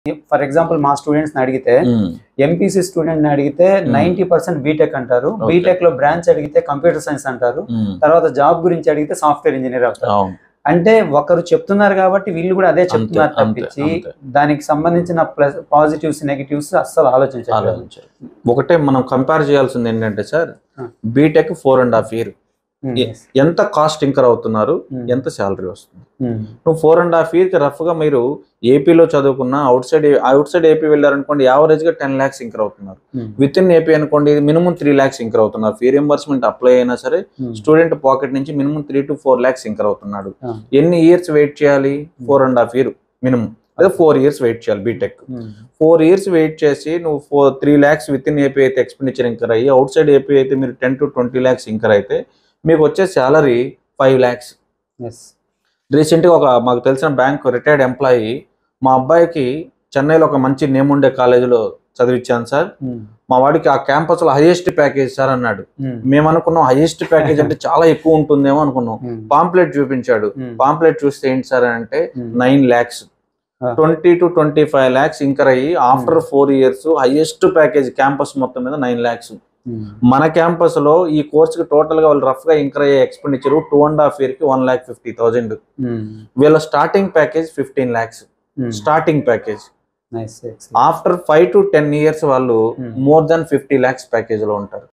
For example మా students అడిగితే MPC student అడిగితే నైన్టీ పర్సెంట్ బీటెక్ అంటారు Okay. బీటెక్ లో బ్రాంచ్ అడిగితే కంప్యూటర్ సైన్స్ అంటారు తర్వాత జాబ్ గురించి అడిగితే సాఫ్ట్వేర్ ఇంజనీర్ అవుతారు అవును అంటే ఒకరు చెప్తున్నారు కాబట్టి వీళ్ళు కూడా అదే చెప్తున్నారు అంతే, తప్పించి అంతే. దానికి సంబంధించిన ప్లస్ పాజిటివ్స్ నెగిటివ్స్ అస్సలు ఆలోచించాలి ఆలోచించాలి ఒకటే మనం కంపేర్ చేయాల్సింది ఏంటంటే సార్ ఆ. BTech four and half year ఎంత కాస్ట్ ఇంకర్ అవుతున్నారు Hmm. ఎంత శాలరీ వస్తుంది నువ్వు ఫోర్ అండ్ హాఫ్ ఇయర్కి రఫ్గా మీరు ఏపీలో చదువుకున్న outside outside AP వెళ్ళారనుకోండి యావరేజ్గా టెన్ ల్యాక్స్ ఇంకర్ అవుతున్నారు విత్ ఇన్ ఏపీ అనుకోండి మినిమం త్రీ ల్యాక్స్ ఇంకర్ అవుతున్నారు ఫీ రింబర్స్మెంట్ అప్లై అయినా సరే స్టూడెంట్ పాకెట్ నుంచి minimum three to four lakhs incur అవుతున్నాడు Ah. ఎన్ని ఇయర్స్ వెయిట్ చేయాలి four and half year minimum అదే ఫోర్ ఇయర్స్ వెయిట్ చేయాలి బీటెక్ ఫోర్ ఇయర్స్ వెయిట్ చేసి నువ్వు four three lakhs within AP అయితే ఎక్స్పెండిచర్ ఇంకర్ అయ్యి అవుట్ సైడ్ ఏపీ అయితే మీరు ten to twenty lakhs incur అయితే మీకు వచ్చే శాలరీ ఫైవ్ ల్యాక్స్ రీసెంట్గా ఒక మాకు తెలిసిన బ్యాంక్ రిటైర్డ్ ఎంప్లాయీ మా అబ్బాయికి చెన్నైలో ఒక మంచి నేమ్ ఉండే కాలేజీలో చదివించాను సార్ మా వాడికి ఆ క్యాంపస్ లో హైయెస్ట్ ప్యాకేజ్ సార్ అన్నాడు మేము అనుకున్నాం హైయెస్ట్ ప్యాకేజ్ అంటే చాలా ఎక్కువ ఉంటుందేమో అనుకున్నాం పాంప్లెట్ చూపించాడు పాంప్లెట్ చూస్తే ఏంటి సార్ అని అంటే nine lakhs Ah. Twenty to twenty five lakhs incur అయ్యి after four years highest package campus మొత్తం మీద నైన్ ల్యాక్స్ మన క్యాంపస్ లో ఈ కోర్స్ కి టోటల్ గా వాళ్ళు రఫ్ గా ఇంకర్ అయ్యే expenditure two and half year కి వన్ ల్యాక్ ఫిఫ్టీ థౌసండ్ వీళ్ళ starting package fifteen lakhs starting package after five to ten years వాళ్ళు Hmm. More than fifty lakhs package లో ఉంటారు